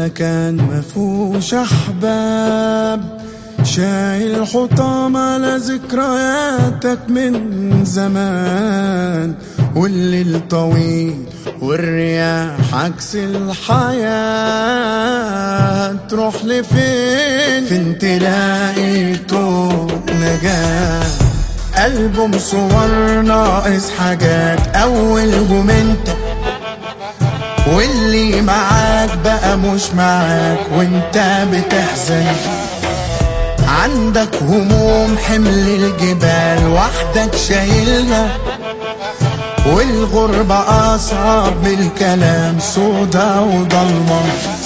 مكان مفهوش احباب شايل حطام على ذكرياتك من زمان والليل طويل والرياح عكس الحياة تروح لفين فين تلاقي طوق نجاة ألبوم صور ناقص حاجات أولهم انت واللي معاك بقى مش معاك وانت بتحزن عندك هموم حمل الجبال وحدك شايلها والغربة أصعب من الكلام سودا وضلمة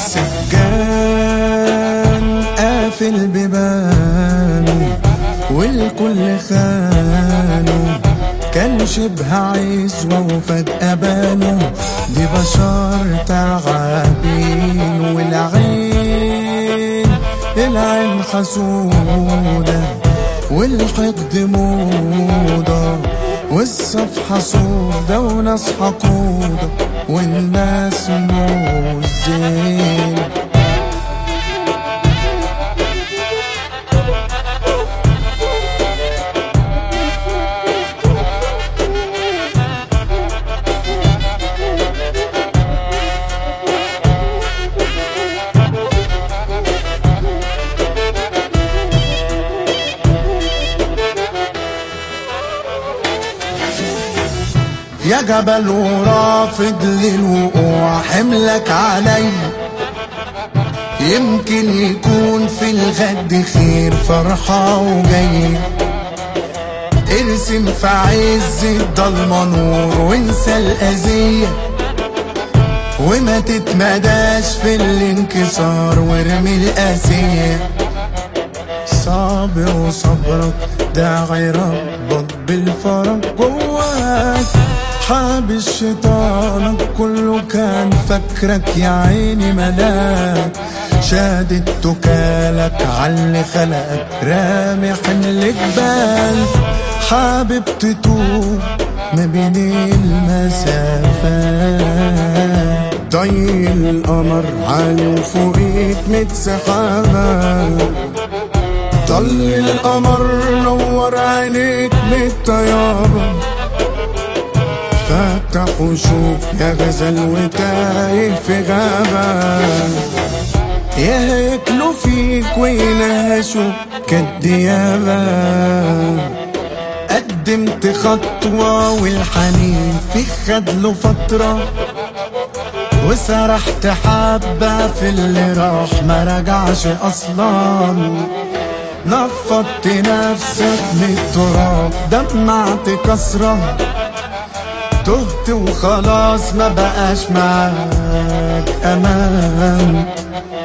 سجان قافل بيبانه والكل خانه كان شبه عزوة وفجأة بانوا دي بشر تعابين والعين العين حسودة والحقد موضة والصفحة سودة وناس حقودة والناس موزين يا جبل ورافض للوقوع حملك علي يمكن يكون في الغد خير فرحة وجاي ارسم في عز الضلمة نور وانسى الأذية وما تتمداش في الانكسار وارمي القاسية صابر وصبرك داعي ربك بالفرج جواك حابس شيطانك كله كان فكرك يا عيني ملاك شادد تكالك عاللي خلقك رامي حمل جبال حابب تتوب ما بين المسافات ضي القمر عالي وفوقيك ميت سحابة ضل القمر نور عينيك من الطيارة فتح وشوف يا غزل وتايه في غابة ياكلوا فيك وينهشوا كالديابة قدمت خطوة والحنين في خدله فترة وسرحت حبة في اللي راح ما رجعش أصلاً نفضت نفسك من التراب دمعت كسرة تهت وخلاص ما بقاش معاك امان